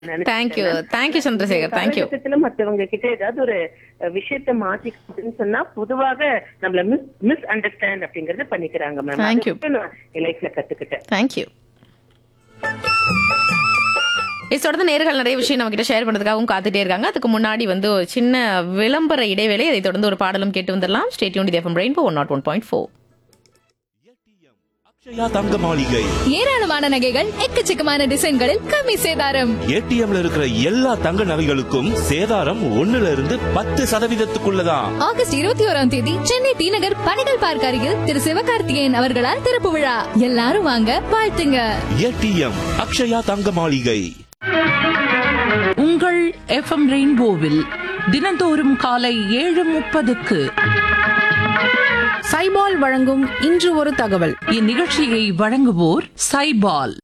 Thank you thank you Chandrasekhar thank you காலகட்டத்துல மத்தவங்க கிட்ட ஏதாவது ஒரு அஹ், விஷயத்த மாத்திக்கிட்டுன்னு சொன்னா பொதுவாக நம்மள மிஸ் மிஸ் அண்டர்ஸ்டாண்ட் அப்படிங்கறது பண்ணிக்கிறாங்க மேம் Thank you. நான் என் லைஃப்ல கத்துக்கிட்டேன் தேங்க்யூ இது தொடர்ந்து நேர்கள் நிறைய விஷயம் நம்ம கிட்ட ஷேர் பண்றதுக்காகவும் காத்துட்டே இருக்காங்க அதுக்கு முன்னாடி வந்து ஒரு சின்ன விளம்பர இடைவேளை அதை தொடர்ந்து ஒரு பாடலும் கேட்டு வந்துடலாம் stay tune FM rainbow one nought one point four Akshaya Thanga Maligai ஏராளமான நகைகள் எக்கச்சக்கமான டிசைன்களில் கம்மி சேதாரம் ஏடிஎம்ல இருக்கிற எல்லா தங்க நகைகளுக்கும் சேதாரம் ஒண்ணுல இருந்து பத்து சதவீதத்துக்குள்ளதான் ஆகஸ்ட் இருபத்தி ஓராம் தேதி சென்னை டி நகர் பணிகள் பார்க் அருகில் திரு சிவகார்த்திகேயன் அவர்களால் திறப்பு விழா எல்லாரும் வாங்க வாழ்த்துங்க ஏடிஎம் அக்ஷயா தங்க மாளிகை உங்கள் எஃப்எம் ரெயின்போவில் தினந்தோறும் காலை ஏழு முப்பதுக்கு சைபால் வழங்கும் இன்று ஒரு தகவல் இந்நிகழ்ச்சியை வழங்குவோர் சைபால்